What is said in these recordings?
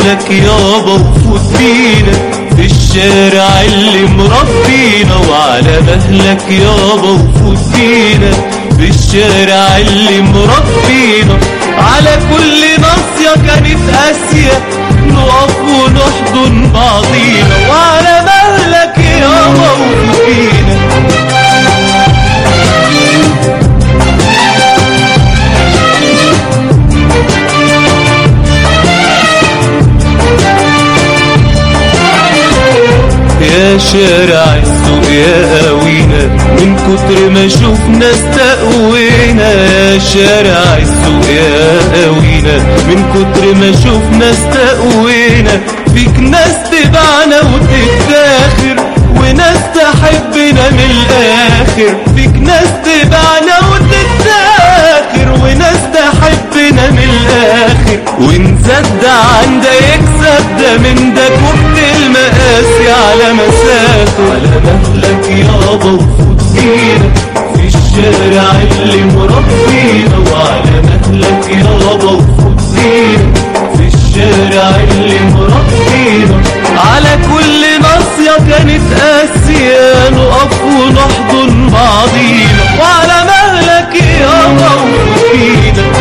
مهلك يابا وفوت بينا في الشارع اللي مربينا وعلى مهلك يابا وفوت بينا في الشارع اللي مربينا على كل ناصية كانت قاسية نقف ونحضن بعضينا وعلى مهلك يابا وفوت بينا يا شارع السوق يا قوينا من كتر ما شفنا استقوينا يا شارع السوق يا قوينا من كتر ما شفنا استقوينا فيك ناس تبعنا وتتاخر وناس تحبنا من الاخر فيك ناس تبعنا وتتاخر وناس تحبنا من الاخر ونزد عن ده يكسب ده من ده كنت المقاسي على مسافه على مهلك يابا وفوت فينا في الشارع اللي مربينا وعلى مهلك يابا وفوت فينا في الشارع اللي مربينا على كل ناصية كانت قاسية نقف ونحضن بعضينا وعلى مهلك يابا وفوت فينا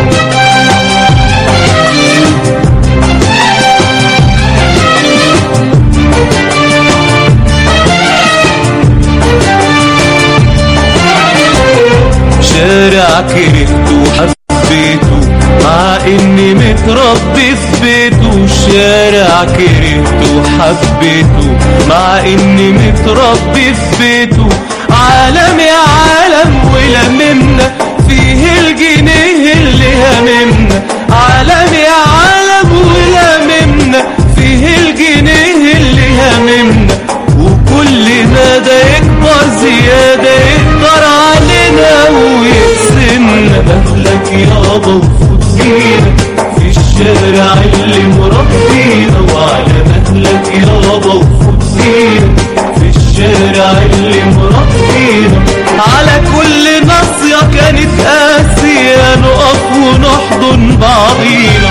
شارع كرهته وحبيته مع اني متربي في بيته شارع كرهته وحبيته مع اني متربي في بيته عالم يا عالم ولممنا فيه الجنيه اللي هممنا عالم يا عالم ولممنا فيه الجنيه اللي هممنا وكل ما ده يكبر زيادة يقدر علينا ويقسمنا مهلك يابا وفوت فينا في الشارع اللي مربينا وعلى مهلك يابا وفوت فينا في الشارع اللي مربينا على كل ناصية كانت قاسية نقف ونحضن بعضينا